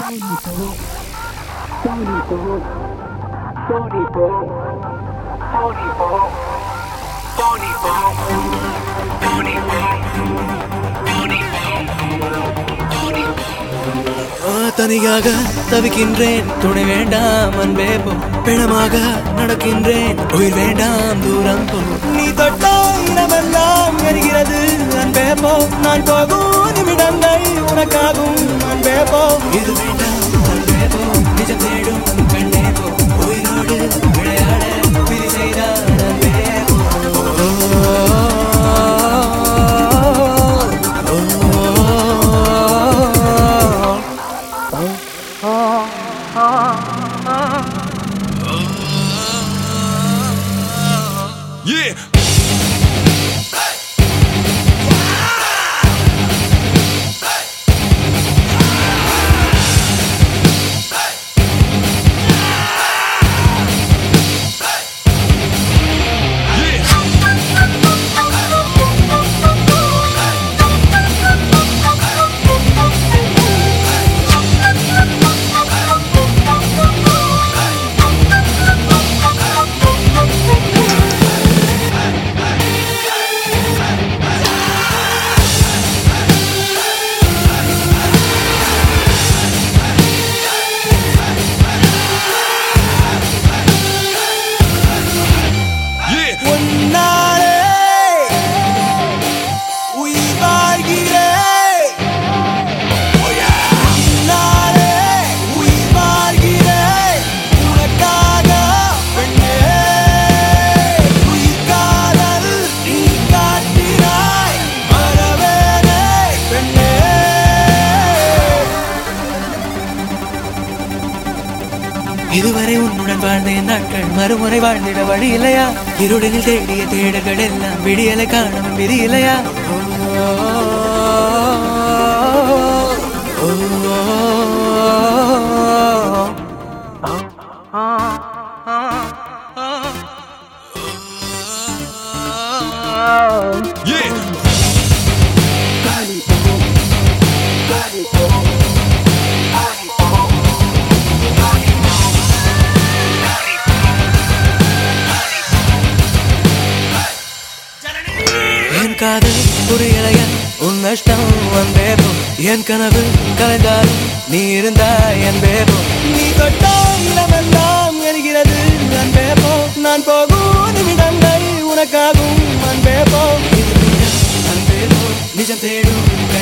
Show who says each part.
Speaker 1: ஆ, தனியாக தவிக்கின்றேன் துணை வேண்டாம் அன்பே போ பிணமாக நடக்கின்றேன் உயிர் வேண்டாம் தூரம் போ நீ தொட்டா இடமெல்லாம் எரிகிறது அன்பே போ நான் போகும் நிமிடங்கள் உனக்காகும் அன்பே போ இது வேண்டாம் அன்பே போ நிஜம் தேடும் பெண்ணே போ உயிரோடு விளையாட விதி செய்தார் அன்பே போ
Speaker 2: Yeah. Yeah.
Speaker 1: உன்னாலே உயிர் வாழ்கிறேன். உன்னாலே உயிர் வாழ்கிறேன். உனக்காக பெண்ணே. உயிர் காதல் நீ காட்டினாய். மறவேனே பெண்ணே. இதுவரை உன்னுடன் வாழ்ந்த என் நாட்கள் மறுமுறை வாழ்ந்திட வழி இல்லையா இருடனில் தேடிய தேடல்கள் எல்லாம் விடியலை காணும் விதி இல்லையா ஓ, ஓ,
Speaker 2: Yeah.
Speaker 1: என் காதல் புரியலையா உன் நஷ்டம் வந்தே போ என் கனவு கலைந்தாலும் நீ இருந்தாய் என்பே போ நீ தொட்டா இடமெல்லாம் எரிகிறது அன்பே போ நான் போகும் நிமிடங்கள் உனக்காகும் அன்பே போ இது நிஜம், அன்பே போ நிஜம் தேடும்